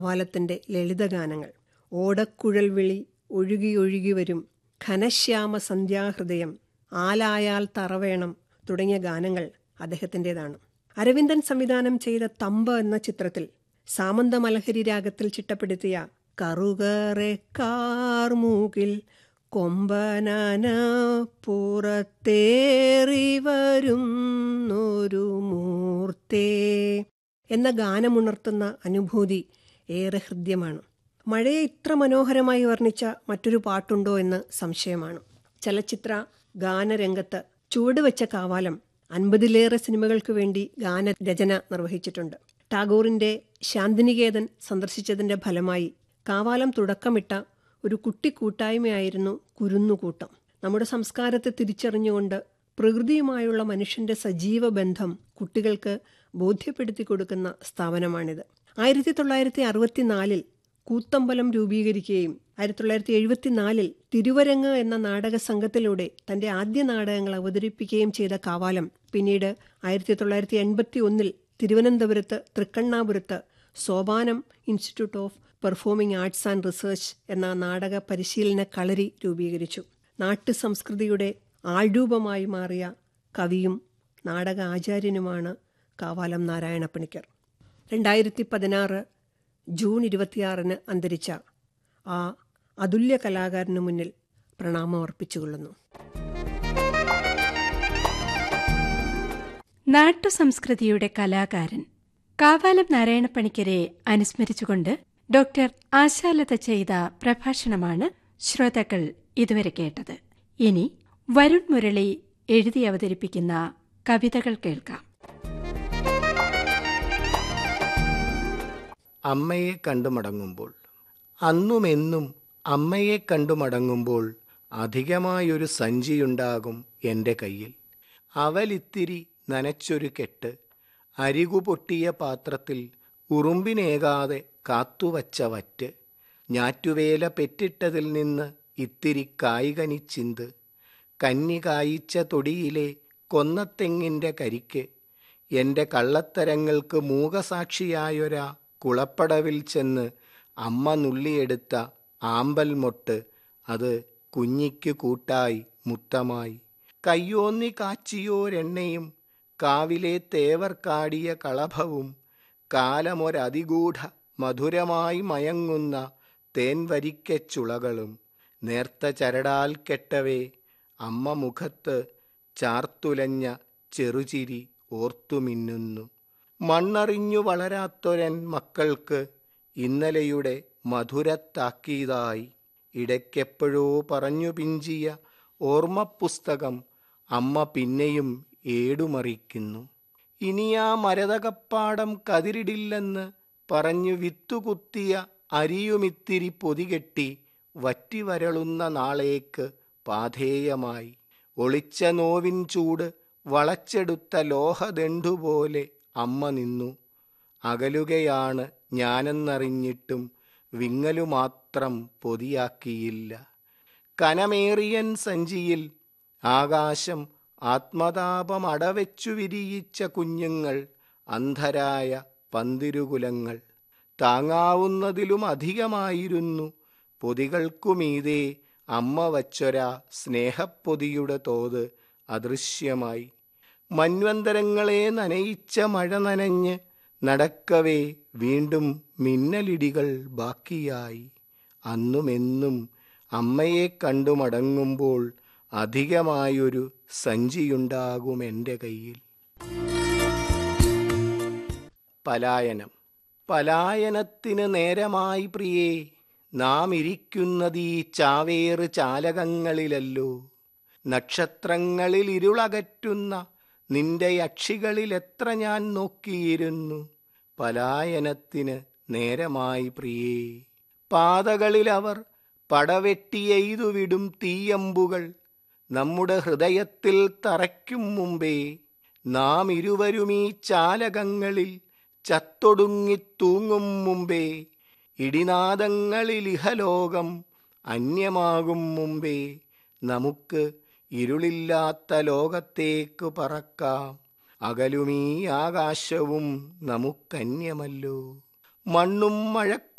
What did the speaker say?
വാലത്തിന്റെ ലളിതഗാനങ്ങൾ ഓടക്കുഴൽ വിളി ഒഴുകി ഒഴുകി വരും ഘനശ്യാമ സന്ധ്യാഹൃദയം ആലായാൽ തറവേണം തുടങ്ങിയ ഗാനങ്ങൾ അദ്ദേഹത്തിൻ്റെതാണ് അരവിന്ദൻ സംവിധാനം ചെയ്ത തമ്പ് എന്ന ചിത്രത്തിൽ സാമന്ത മലഹരി രാഗത്തിൽ ചിട്ടപ്പെടുത്തിയ കറുകറെ കാർമൂകിൽ കൊമ്പനന പുറത്തേറി വരുന്നൊരു മൂർത്തേ എന്ന ഗാനമുണർത്തുന്ന അനുഭൂതി ഏറെ ഹൃദ്യമാണ് മഴയെ ഇത്ര മനോഹരമായി വർണ്ണിച്ച മറ്റൊരു പാട്ടുണ്ടോ എന്ന് സംശയമാണ് ചലച്ചിത്ര ഗാനരംഗത്ത് ചുവടുവെച്ച കാവാലം അൻപതിലേറെ സിനിമകൾക്ക് വേണ്ടി ഗാനരചന നിർവഹിച്ചിട്ടുണ്ട് ടാഗോറിന്റെ ശാന്തിനികേതൻ സന്ദർശിച്ചതിന്റെ ഫലമായി കാവാലം തുടക്കമിട്ട ഒരു കുട്ടിക്കൂട്ടായ്മയായിരുന്നു കുരുന്നുകൂട്ടം നമ്മുടെ സംസ്കാരത്തെ തിരിച്ചറിഞ്ഞുകൊണ്ട് പ്രകൃതിയുമായുള്ള മനുഷ്യന്റെ സജീവ ബന്ധം കുട്ടികൾക്ക് ബോധ്യപ്പെടുത്തി കൊടുക്കുന്ന സ്ഥാപനമാണിത് ആയിരത്തി തൊള്ളായിരത്തി അറുപത്തിനാലിൽ കൂത്തമ്പലം രൂപീകരിക്കുകയും ആയിരത്തി തൊള്ളായിരത്തി എഴുപത്തിനാലിൽ തിരുവരങ്ങ് എന്ന നാടക സംഘത്തിലൂടെ തന്റെ ആദ്യ നാടകങ്ങൾ അവതരിപ്പിക്കുകയും ചെയ്ത കാവാലം പിന്നീട് ആയിരത്തി തൊള്ളായിരത്തി എൺപത്തി ഒന്നിൽ തിരുവനന്തപുരത്ത് തൃക്കണ്ണാപുരത്ത് Sopanam institute of performing arts and research എന്ന നാടക പരിശീലന കളരി രൂപീകരിച്ചു നാട്ടു സംസ്കൃതിയുടെ ആൾരൂപമായി മാറിയ കവിയും നാടക ആചാര്യനുമാണ് കാവാലം നാരായണ പണിക്കർ രണ്ടായിരത്തി പതിനാറ് ജൂൺ ഇരുപത്തിയാറിന് അന്തരിച്ച ആ അതുല്യ കലാകാരന് മുന്നിൽ പ്രണാമം അർപ്പിച്ചുകൊള്ളുന്നു നാട്ടുസംസ്കൃതിയുടെ കലാകാരൻ കാവാലം നാരായണപ്പണിക്കരെ അനുസ്മരിച്ചുകൊണ്ട് ഡോക്ടർ ആശാലത ചെയ്ത പ്രഭാഷണമാണ് ശ്രോതാക്കൾ ഇതുവരെ കേട്ടത് ഇനി വരുൺ മുരളി എഴുതി അവതരിപ്പിക്കുന്ന കവിതകൾ കേൾക്കാം അമ്മയെ കണ്ടു മടങ്ങുമ്പോൾ അന്നുമെന്നും അമ്മയെ കണ്ടു മടങ്ങുമ്പോൾ അധികമായൊരു സഞ്ചിയുണ്ടാകും എൻ്റെ കയ്യിൽ അവലിത്തിരി നനച്ചൊരു കെട്ട് അരികു പൊട്ടിയ പാത്രത്തിൽ ഉറുമ്പിനേകാതെ കാത്തുവച്ച വറ്റ് ഞാറ്റുവേല പെറ്റിട്ടതിൽ നിന്ന് ഇത്തിരി കായികനിച്ചിന്ത് കന്നി കായിച്ച തൊടിയിലെ കൊന്നത്തെങ്ങിൻ്റെ കരിക്ക് എൻ്റെ കള്ളത്തരങ്ങൾക്ക് മൂകസാക്ഷിയായൊരാ കുളപ്പടവിൽ ചെന്ന് അമ്മ നുള്ളിയെടുത്ത ആമ്പൽ മൊട്ട് അത് കുഞ്ഞിക്ക് കൂട്ടായി മുത്തമായി കയ്യോന്നി കാച്ചിയോരെണ്ണയും കാവിലെ തേവർ കാടിയ കളഭവും കാലമൊരതിഗൂഢ മധുരമായി മയങ്ങുന്ന തേൻവരിക്കച്ചുളകളും നേർത്ത ചരടാൽ കെട്ടവേ അമ്മ മുഖത്ത് ചാർത്തുലഞ്ഞ ചെറുചിരി ഓർത്തുമിന്നുന്നു മണ്ണറിഞ്ഞു വളരാത്തൊരൻ മക്കൾക്ക് ഇന്നലെയുടെ മധുരത്താക്കീതായി ഇടയ്ക്കെപ്പോഴോ പറഞ്ഞു പിഞ്ചിയ ഓർമ്മപ്പുസ്തകം അമ്മ പിന്നെയും ഏടുമറിക്കുന്നു ഇനിയാ മരതകപ്പാടം കതിരിടില്ലെന്ന് പറഞ്ഞു വിത്തുകുത്തിയ അരിയുമിത്തിരി പൊതികെട്ടി വറ്റിവരളുന്ന നാളേക്ക് പാധേയമായി ഒളിച്ച നോവിൻ ചൂട് വളച്ചെടുത്ത ലോഹദണ്ഡുപോലെ അമ്മ നിന്നു അകലുകയാണ് ഞാനെന്നറിഞ്ഞിട്ടും വിങ്ങലുമാത്രം പൊതിയാക്കിയില്ല കനമേറിയൻ സഞ്ചിയിൽ ആകാശം ആത്മതാപം അടവെച്ചു വിരിയിച്ച കുഞ്ഞുങ്ങൾ അന്ധരായ പന്തിരുകുലങ്ങൾ താങ്ങാവുന്നതിലും അധികമായിരുന്നു പൊതികൾക്കുമീതേ അമ്മ വച്ചൊരാ സ്നേഹപ്പൊതിയുടെ തോത് അദൃശ്യമായി മന്വന്തരങ്ങളെ നനയിച്ച മഴ നനഞ്ഞ് നടക്കവേ വീണ്ടും മിന്നലിടികൾ ബാക്കിയായി അന്നുമെന്നും അമ്മയെ കണ്ടു മടങ്ങുമ്പോൾ അധികമായൊരു സഞ്ചിയുണ്ടാകും എൻ്റെ കയ്യിൽ പലായനം പലായനത്തിന് നേരമായി പ്രിയേ നാം ഇരിക്കുന്നതീ ചാവേറ് ചാലകങ്ങളിലല്ലോ നക്ഷത്രങ്ങളിൽ ഇരുളകറ്റുന്ന നിന്റെ യക്ഷികളിൽ എത്ര ഞാൻ നോക്കിയിരുന്നു പലായനത്തിന് നേരമായി പ്രിയേ പാതകളിൽ അവർ പടവെട്ടിയെയ്തുവിടും തീയമ്പുകൾ നമ്മുടെ ഹൃദയത്തിൽ തറയ്ക്കും മുമ്പേ നാം ഇരുവരുമീ ചാലകങ്ങളിൽ ചത്തൊടുങ്ങിത്തൂങ്ങും മുമ്പേ ഇടിനാദങ്ങളിൽ ഇഹലോകം അന്യമാകും മുമ്പേ നമുക്ക് ഇരുളില്ലാത്ത ലോകത്തേക്ക് പറക്കാം അകലുമീ ആകാശവും നമുക്കന്യമല്ലോ മണ്ണും മഴ